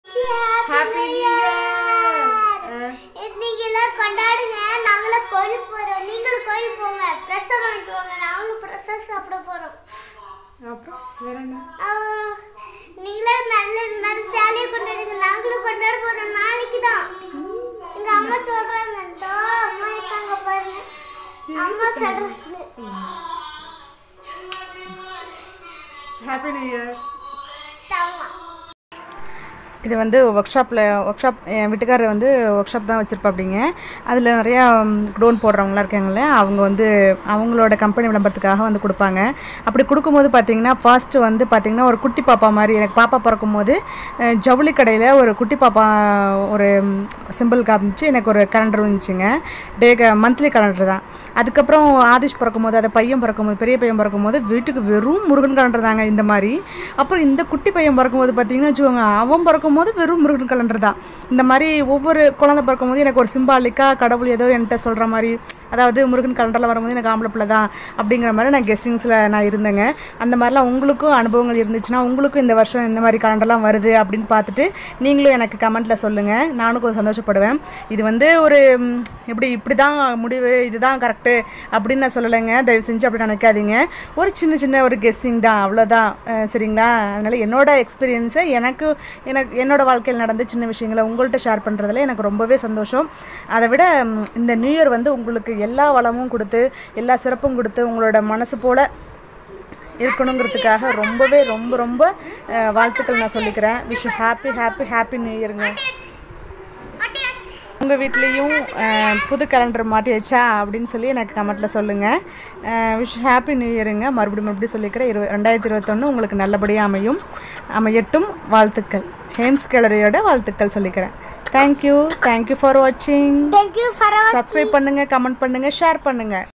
Happy New Year. நீங்களும் கொண்டாடுங்க நாங்களும் கோயிலுக்கு போறோம் நீங்களும் கோயிலுக்கு போங்க பிரசாதம் வாங்கிட்டு வாங்க நாங்களும் பிரசாதம் சாப்பிட போறோம் அப்புறம் வேற என்ன ஆஹ், நீங்களும் நல்ல நல்ல ஜாலியா கொண்டாடுங்க நாங்களும் கொண்டாட போறோம் நாளைக்கு தான் எங்க அம்மா சொல்றாங்க "இதோ அம்மா இருக்காங்க பாருங்க அம்மா சொல்றாங்க ஹாப்பி நியூ இயர் தாமா இது வந்து ஒர்க் ஷாப்பில் ஒர்க் ஷாப் என் வீட்டுக்காரர் வந்து ஒர்க் ஷாப் தான் வச்சுருப்பாப்பிடிங்க அதில் நிறையா லோன் போடுறவங்களாம் இருக்காங்கல்ல அவங்க வந்து அவங்களோட கம்பெனி விளம்பரத்துக்காக வந்து கொடுப்பாங்க அப்படி கொடுக்கும்போது பார்த்தீங்கன்னா ஃபர்ஸ்ட்டு வந்து பார்த்தீங்கன்னா ஒரு குட்டி பாப்பா மாதிரி எனக்கு பாப்பா பிறக்கும் போது அஹ், ஜவுளி கடையில் ஒரு குட்டி பாப்பா ஒரு சிம்பிள் காமிச்சு எனக்கு ஒரு கேலண்டர் வந்துச்சுங்க டே மந்த்லி கேலண்டர் தான் அதுக்கப்புறம் ஆதிஷ் பிறக்கும் போது அதை பையன் பிறக்கும் போது பெரிய பையன் பிறக்கும் போது வீட்டுக்கு வெறும் முருகன் கலண்டர் தாங்க இந்த மாதிரி அப்புறம் இந்த குட்டி பையன் பிறக்கும் போது பார்த்தீங்கன்னா வச்சுக்கோங்க அவன் பிறக்கும் போது வெறும் முருகன் கலண்டர் தான் இந்த மாதிரி ஒவ்வொரு குழந்தை பிறக்கும் போது எனக்கு ஒரு சிம்பாலிக்காக கடவுள் ஏதோ என்கிட்ட சொல்கிற மாதிரி அதாவது முருகன் கலண்டரில் வரும்போது எனக்கு ஆம்பளை பிள்ளை தான் அப்படிங்கிற மாதிரி நான் கெஸ்டிங்ஸில் நான் இருந்தேங்க அந்த மாதிரிலாம் உங்களுக்கும் அனுபவங்கள் இருந்துச்சுன்னா உங்களுக்கும் இந்த வருஷம் இந்த மாதிரி கலண்டர்லாம் வருது அப்படின்னு பார்த்துட்டு நீங்களும் எனக்கு கமெண்ட்டில் சொல்லுங்கள் நானும் கொஞ்சம் சந்தோஷப்படுவேன் இது வந்து ஒரு ம், எப்படி இப்படி தான் முடிவு இதுதான் கரெக்டு அப்படின்னு நான் சொல்லலைங்க தயவு செஞ்சு அப்படி நினைக்காதீங்க ஒரு சின்ன சின்ன ஒரு கெஸ்ஸிங் தான் அவ்வளோதான் அஹ், சரிங்களா அதனால் என்னோட எக்ஸ்பீரியன்ஸை எனக்கு எனக்கு என்னோட வாழ்க்கையில் நடந்த சின்ன விஷயங்களை உங்கள்கிட்ட ஷேர் பண்ணுறதுல எனக்கு ரொம்பவே சந்தோஷம் அதை விட ம், இந்த நியூ இயர் வந்து உங்களுக்கு எல்லா வளமும் கொடுத்து எல்லா சிறப்பும் கொடுத்து உங்களோட மனசு போல் இருக்கணுங்கிறதுக்காக ரொம்பவே ரொம்ப ரொம்ப அஹ், வாழ்த்துக்கள் நான் சொல்லிக்கிறேன் wish happy happy happy new இயருங்க உங்கள் வீட்லேயும் புது கேலண்டர் மாட்டியாச்சா அப்படின்னு சொல்லி எனக்கு கமெண்ட்டில் சொல்லுங்கள் விஷ் ஹாப்பி நியூ இயருங்க மறுபடியும் மறுபடியும் சொல்லிக்கிறேன் இரு ரெண்டாயிரத்தி இருபத்தொன்று உங்களுக்கு நல்லபடியாக அமையும் அமையட்டும் வாழ்த்துக்கள் ஹேம்ஸ் கேலரியோட வாழ்த்துக்கள் சொல்லிக்கிறேன் தேங்க்யூ தேங்க்யூ ஃபார் வாட்சிங் தேங்க்யூ ஃபார் சப்ஸ்கிரைப் பண்ணுங்கள் கமெண்ட் பண்ணுங்கள் ஷேர் பண்ணுங்கள்